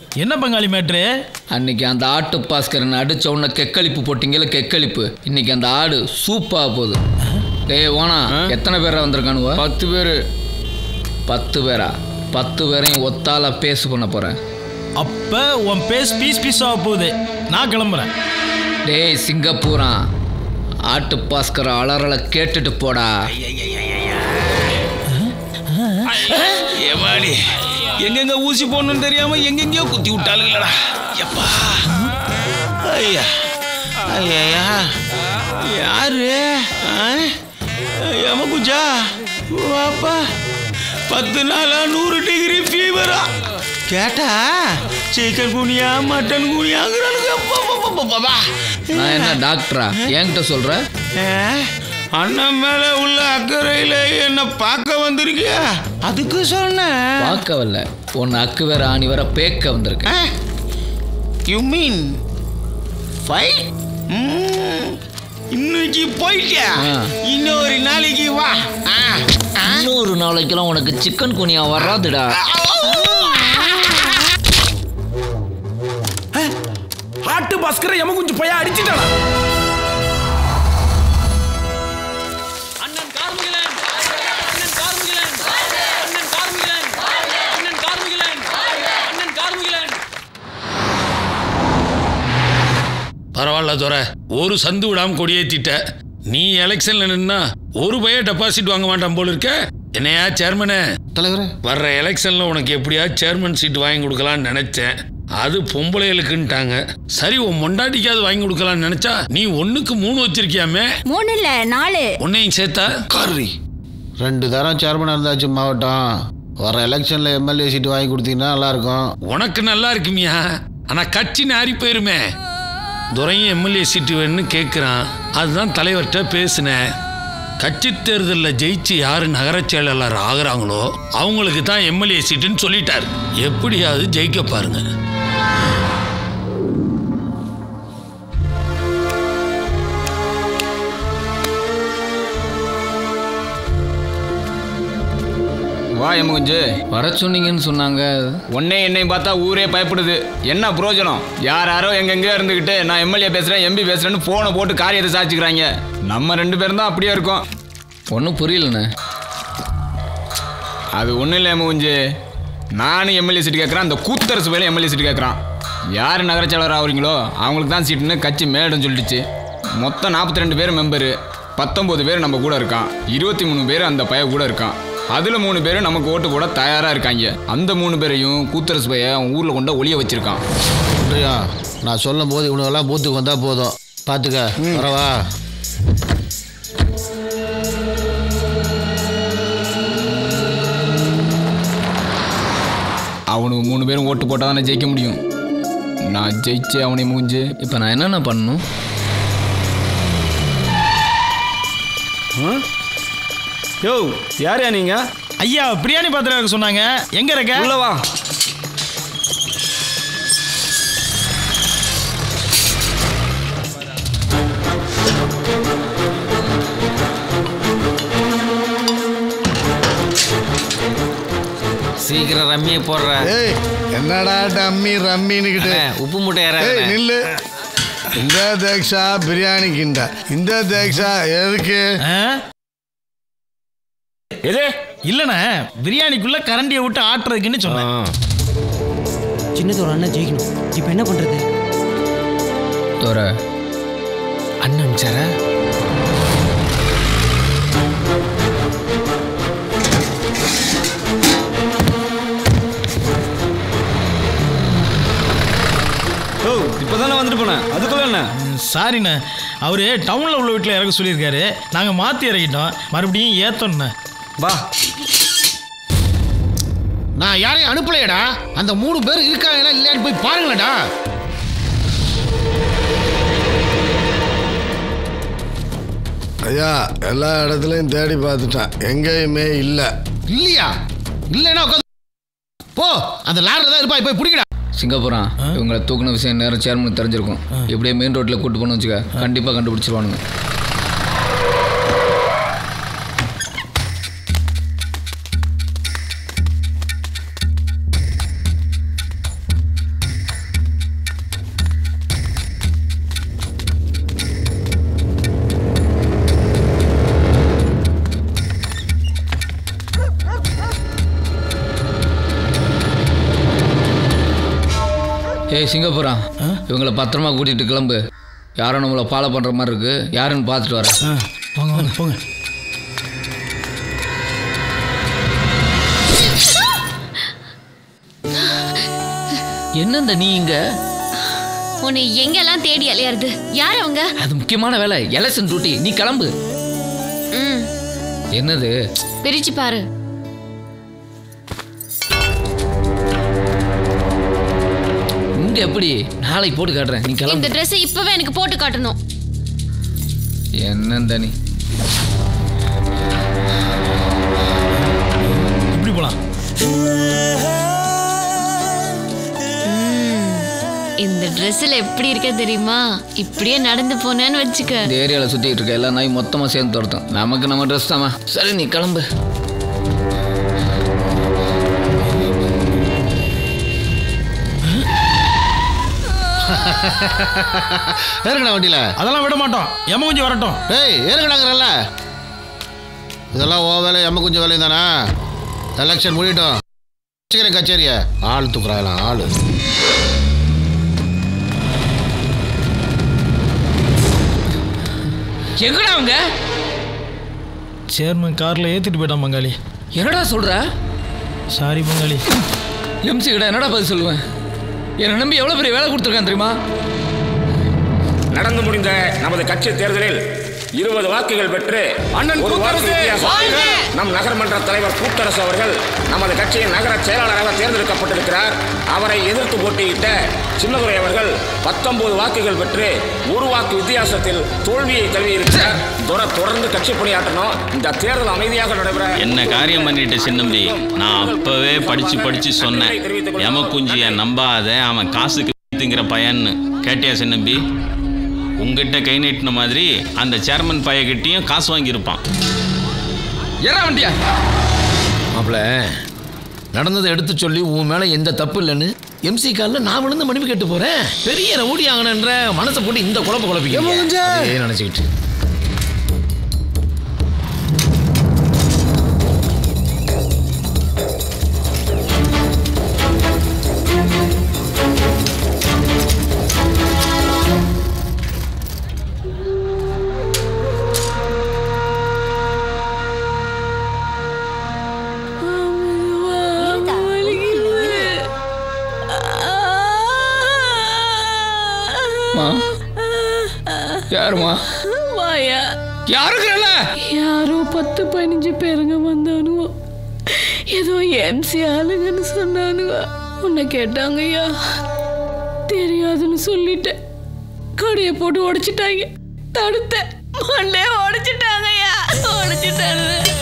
என்ன பங்காளி மேட்ரு அன்னைக்கு அந்த ஆட்டு பாஸ்கரன் அடிச்ச உடனே கெக்களிப்பு போட்டீங்கல்ல கெக்களிப்பு இன்னைக்கு அந்த ஆடு சூப்பா போகுது டேய் ஓனா எத்தனை பேரா வந்திருக்கானுவ பத்து பேர் பத்து பேரா பத்து பேரையும் ஒத்தால பேசு பண்ண போறேன் அப்ப உன் பேஸ் பீஸ் பீஸ் ஆக போகுது நான் கிளம்புறேன் டேய் சிங்கப்பூரா ஆட்டு பாஸ்கர அலறலை கேட்டுட்டு போடா ஏமாடி எங்கெங்க ஊசி போடணும்னு தெரியாம எங்கெங்கயோ குத்தி விட்டாளுங்களடா எப்பா ஐயா ஐயா யாரு ஏமா குஜா வாப்பா பத்து நாளா நூறு டிகிரி ஃபீவரா கேட்டா சிக்கன் குனியா மட்டன் குனியாங்கிறானுங்க அப்பா, அப்பா, அப்பா, அப்பா, அப்பா. நான் என்ன டாக்டரா என்கிட்ட சொல்ற ஏ, அண்ணன் மேல உள்ள அக்கறையில என்ன பார்க்க வந்திருக்கியா அதுக்கு சொன்னேன் பார்க்க வரல உன்னை அக்கு வேற ஆணி வேற பேக்க வந்திருக்கேன் யூ மீன் ஃபைட் இன்னைக்கு போயிட்டியா ஆ. இன்னொரு நாளைக்கு வா ஆ, ஆ. இன்னொரு நாளைக்கெல்லாம் உனக்கு சிக்கன் குனியா வராதுடா ஆட்டு பாஸ்கர எம கொஞ்சம் போய் அடிச்சுட்டானா அண்ணன் கார்முகிலன் அண்ணன் கார்முகிலன் அண்ணன் கார்முகிலன் அண்ணன் கார்முகிலன் அண்ணன் கார்முகிலன் பரவாயில்ல துரை ஒரு சந்து விடாம கொடியேத்திட்ட நீ எலெக்ஷன்ல நின்னா ஒரு பைய டெபாசிட் வாங்க மாட்டான் போல இருக்க என்னையா சேர்மனே தலைவரே வர்ற எலெக்ஷன்ல உனக்கு எப்படியா சேர்மன் சீட் வாங்கி கொடுக்கலாம்னு நினைச்சேன் அது பொம்பளைகளுக்குன்ட்டாங்க சரி உன் மொண்டாட்டிக்காவது வாங்கி கொடுக்கலாம்னு நினைச்சா நீ ஒண்ணுக்கு மூணு வச்சிருக்கியாமே மூணு இல்ல நாலு உன்னையும் சேர்த்தா காரி ரெண்டு தரம் சேர்மனாக இருந்தாச்சு மாவட்டம் வர எலெக்ஷனில் எம்எல்ஏ சீட்டு வாங்கி கொடுத்தீங்கன்னா நல்லாயிருக்கும் உனக்கு நல்லா இருக்குமியா ஆனா கட்சி நாரி போயிருமே துரையும் எம்எல்ஏ சீட்டு வேணும்னு கேட்குறான் அதுதான் தலைவர்கிட்ட பேசினேன் கட்சி தேர்தலில் ஜெயிச்சு யாரு நகரச் செயலாளர் ஆகுறாங்களோ அவங்களுக்கு தான் எம்எல்ஏ சீட்டுன்னு சொல்லிட்டார் எப்படியாவது ஜெயிக்க பாருங்க வா எமுகுஞ்சு வர சொன்னீங்கன்னு சொன்னாங்க உன்னை என்னையும் பார்த்தா ஊரே பயப்படுது என்ன பிரயோஜனம் யார் யாரோ எங்கெங்கேயோ இருந்துக்கிட்டு நான் எம்எல்ஏ பேசுகிறேன் எம்பி பேசுகிறேன்னு ஃபோனை போட்டு காரியத்தை சாச்சிக்கிறாங்க நம்ம ரெண்டு பேரும் தான் அப்படியே இருக்கோம் ஒன்றும் புரியலண்ணே அது ஒன்றும் இல்லை எமுகுஞ்சு நானும் எம்எல்ஏ சீட்டு கேட்குறேன் அந்த கூத்தரசு வேலை எம்எல்ஏ சீட்டு கேட்குறான் யார் நகரச்செயலர் ஆகுறீங்களோ அவங்களுக்கு தான் சீட்டுன்னு கட்சி மேடம் சொல்லிடுச்சு மொத்தம் நாற்பத்தி ரெண்டு பேர் மெம்பரு பத்தொம்போது பேர் நம்ம கூட இருக்கான் இருபத்தி மூணு பேர் அந்த பைய கூட இருக்கான் அதில் மூணு பேர் நமக்கு ஓட்டு போட தயாராக இருக்காங்க அந்த மூணு பேரையும் கூத்தரசு பைய அவன் ஊரில் கொண்டு ஒளிய வச்சிருக்கான் அப்படியா நான் சொல்லும் போது இவனுங்கெல்லாம் பூத்துக்கு வந்தால் போதும் பார்த்துக்க வரவா அவனுக்கு மூணு பேரும் ஓட்டு போட்டால் தானே ஜெயிக்க முடியும் நான் ஜெயிச்சே அவனை மூஞ்சு இப்போ நான் என்னென்ன பண்ணணும் யோ யாரையா நீங்க ஐயா பிரியாணி பாத்திரம் இருக்க சொன்னாங்க எங்க இருக்க உள்ள வா சீக்கிரம் ரம்மியை போடுற ஏய் என்னடா டம்மி ரம்மின்னுக்கிட்டு உப்பு மூட்டை ஏய் நில்லு இந்த தேக்ஷா பிரியாணி கிண்ட இந்த தேக்ஷா எதுக்கு எது இல்லண்ணே பிரியாணிக்குள்ள கரண்டியை விட்டு ஆட்டுறதுக்குன்னு சொன்னேன் சின்னது ஒரு அண்ணன் ஜெயிக்கணும் இப்போ என்ன பண்றது தோற அண்ணன் சார ஓ இப்போதானே வந்துட்டு போனேன் அதுக்குள்ள என்ன சாரிண்ணே அவரு டவுன்ல உள்ள வீட்டில் இறக்க சொல்லியிருக்காரு நாங்க மாத்தி இறக்கிட்டோம் மறுபடியும் ஏத்தோண்ணே வா நான் யாரையும் அனுப்பலையடா அந்த மூணு பேர் இருக்காங்களா இல்லையான்னு போய் பாருங்களேடா ஐயா எல்லா இடத்துலையும் தேடி பார்த்துட்டேன் எங்கேயுமே இல்லை இல்லையா இல்லைன்னா உட்காந்து போ அந்த லாரில் தான் இருப்பா போய் பிடிக்கடா சிங்கப்பூரம் இவங்களை தூக்குன விஷயம் நேரம் சேர்மனுக்கு தெரிஞ்சிருக்கும் இப்படியே மெயின் ரோட்டில் கூட்டு போன வச்சுக்க கண்டிப்பாக கண்டுபிடிச்சிருவானுங்க ஏய் சிங்கப்பூரா இவங்கள பத்திரமா கூட்டிட்டு கிளம்பு யாரோ நம்மளை ஃபாலோ பண்ணுற மாதிரி இருக்கு யாருன்னு பார்த்துட்டு வரேன் ஆ வாங்க வாங்க போங்க என்னந்த நீ இங்க உன்னை எங்கெல்லாம் தேடி அலையறது யார் அவங்க அது முக்கியமான வேலை எலெக்ஷன் டியூட்டி நீ கிளம்பு ம் என்னது பிரிச்சு பாரு இங்க எப்படி நாளைக்கு போட்டு காட்டுறேன் நீ இந்த கிளம்பு ட்ரெஸ்ஸை இப்பவே எனக்கு போட்டு காட்டணும் என்னந்த நீ இப்படி போலாம் இந்த ட்ரெஸ்ஸில் எப்படி இருக்க தெரியுமா இப்படியே நடந்து போனேன்னு வச்சுக்க இந்த ஏரியாவில் சுற்றிட்டு இருக்க எல்லா நாயும் மொத்தமாக சேர்ந்து துரத்தும் நமக்கு நம்ம ட்ரெஸ் தாமா சரி நீ கிளம்பு ஏறுங்கடா வண்டியில் அதெல்லாம் விட மாட்டோம் எம கொஞ்சம் வரட்டும் ஏய் ஏறுங்கடாங்கிறல்ல இதெல்லாம் ஓ வேலை எம்ம கொஞ்சம் வேலையும் தானே எலெக்ஷன் முடியட்டும் வச்சுக்கிறேன் கச்சேரியை ஆள் தூக்குறாங்களாம் ஆள் எங்கடா அவங்க சேர்மன் காரில் ஏற்றிட்டு போயிட்டான் பங்காளி என்னடா சொல்ற சாரி பங்காளி எம்சி கிட்ட என்னடா பதில் சொல்லுவேன் என்னை நம்பி எவ்வளோ பெரிய வேலை கொடுத்துருக்கான் தெரியுமா நடந்து முடிந்த நமது கட்சி தேர்தலில் இருபது வாக்குகள் பெற்று அண்ணன் ஒரு வாக்கு கூத்தரசு, வித்தியாசத்தில் வாழ்க! நம் நகர்மன்ற தலைவர் கூத்தரசு அவர்கள் நமது கட்சியின் நகர செயலாளராக தேர்ந்தெடுக்கப்பட்டிருக்கிறார் அவரை எதிர்த்து போட்டியிட்ட சின்னதுரை அவர்கள் பத்தொன்பது வாக்குகள் பெற்று ஒரு வாக்கு வித்தியாசத்தில் தோல்வியை தழுவியிருக்கிறார் துர- தொடர்ந்து கட்சி பணியாற்றணும் இந்த தேர்தல் அமைதியாக நடைபெற என்ன காரியம் பண்ணிட்டு சின்னம்பி நான் அப்பவே படிச்சு படிச்சு சொன்னேன் எமக்குஞ்சிய நம்பாத அவன் காசுக்கு திங்கிற பையன்னு கேட்டியா சின்னம்பி உங்ககிட்ட கை நீட்டின மாதிரி அந்த சேர்மன் பையகிட்டையும் காசு வாங்கியிருப்பான் ஏறா வண்டியா மாப்பிள நடந்ததை எடுத்து சொல்லி உன் மேல எந்த தப்பு இல்லைன்னு எம்சி காலில் நான் விழுந்து மன்னிப்பு கேட்டு போறேன் பெரிய ரவுடி ஆகணுன்ற மனசை போட்டு இந்த குழப்ப குழப்பிக்க அதே நினைச்சுக்கிட்டு மா யாருமா வாயா யாருக்குறல யாரோ பத்து பதினஞ்சு பேருங்க வந்தானுவோ ஏதோ எம்சி ஆளுங்கன்னு சொன்னானுவோ உன்னை கேட்டாங்கய்யா தெரியாதுன்னு சொல்லிட்டேன் கடையை போட்டு உடைச்சிட்டாங்க தடுத்தேன் மண்டே உடைச்சிட்டாங்கய்யா உடைச்சிட்டாங்க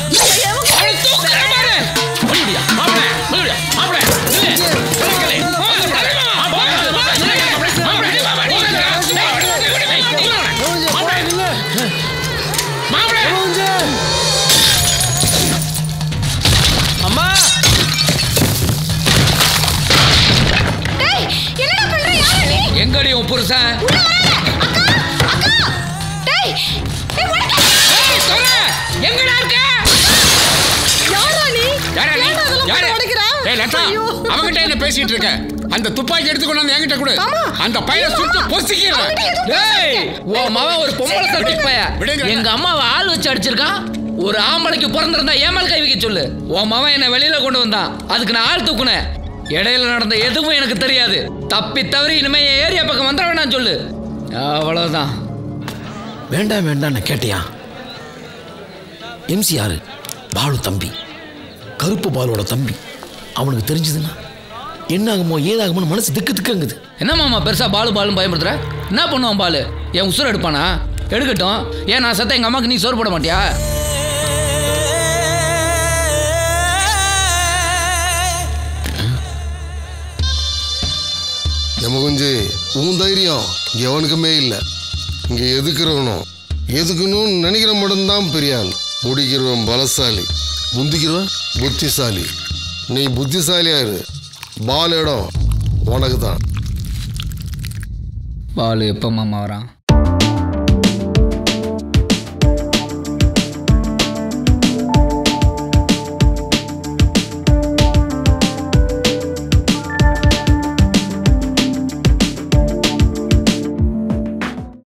அம்மா டேய் என்னடா பண்ற யாரா நீ எங்கடி உன் புருஷன் டேய் டேய் உனக்கு எங்கடா இருக்க யாரா நீ யாரா நீ? ஏன்டா அதெல்லாம் யாரு? போட்டு உடைக்கிற? ஏய் லதா ஐயோ. அவங்கிட்ட என்ன பேசிட்டு இருக்க அந்த துப்பாக்கி எடுத்து கொண்டு வந்து என்கிட்ட கொடு அந்த பையனை சுட்டு பொசிக்கிறேன் டேய் உன் மவன் ஒரு பொம்பளை சட்டி பைய விடுங்க. எங்க அம்மாவை ஆள் வச்சு அடிச்சிருக்கான் ஒரு ஆம்பளைக்கு பிறந்திருந்தா ஏமல் கை வைக்க சொல்லு உன் மவன் என்ன வெளியில கொண்டு வந்தான் அதுக்கு நான் ஆள் தூக்குனேன் இடையில நடந்த எதுவும் எனக்கு தெரியாது தப்பி தவறி இனிமே என் ஏரியா பக்கம் வந்துட வேணாம் சொல்லு அவ்வளவுதான் வேண்டாம் வேண்டாம் கேட்டியா எம்சி யாரு பாலு தம்பி கருப்பு பாலோட தம்பி அவனுக்கு தெரிஞ்சதுன்னா என்ன ஆகுமோ ஏதாகுமோன்னு மனசு திக்கு திக்குங்குது என்ன மாமா பெருசா பாலு பாலுன்னு பயன்படுத்துற என்ன பண்ணுவான் பாலு என் உசுர எடுப்பானா எடுக்கட்டும் ஏன் நான் சத்த எங்க அம்மாக்கு நீ சோறு போட மாட்டியா எமகுஞ்சி உன் தைரியம் எவனுக்குமே இல்லை இங்கே எதுக்குறவனும் எதுக்கணும்னு நினைக்கிற மட்டும்தான் பெரிய ஆள் முடிக்கிறவன் பலசாலி முந்திக்கிறவன் புத்திசாலி நீ புத்திசாலியா இரு பால் இடம் உனக்கு தான் பாலு எப்போ மாமா வரான்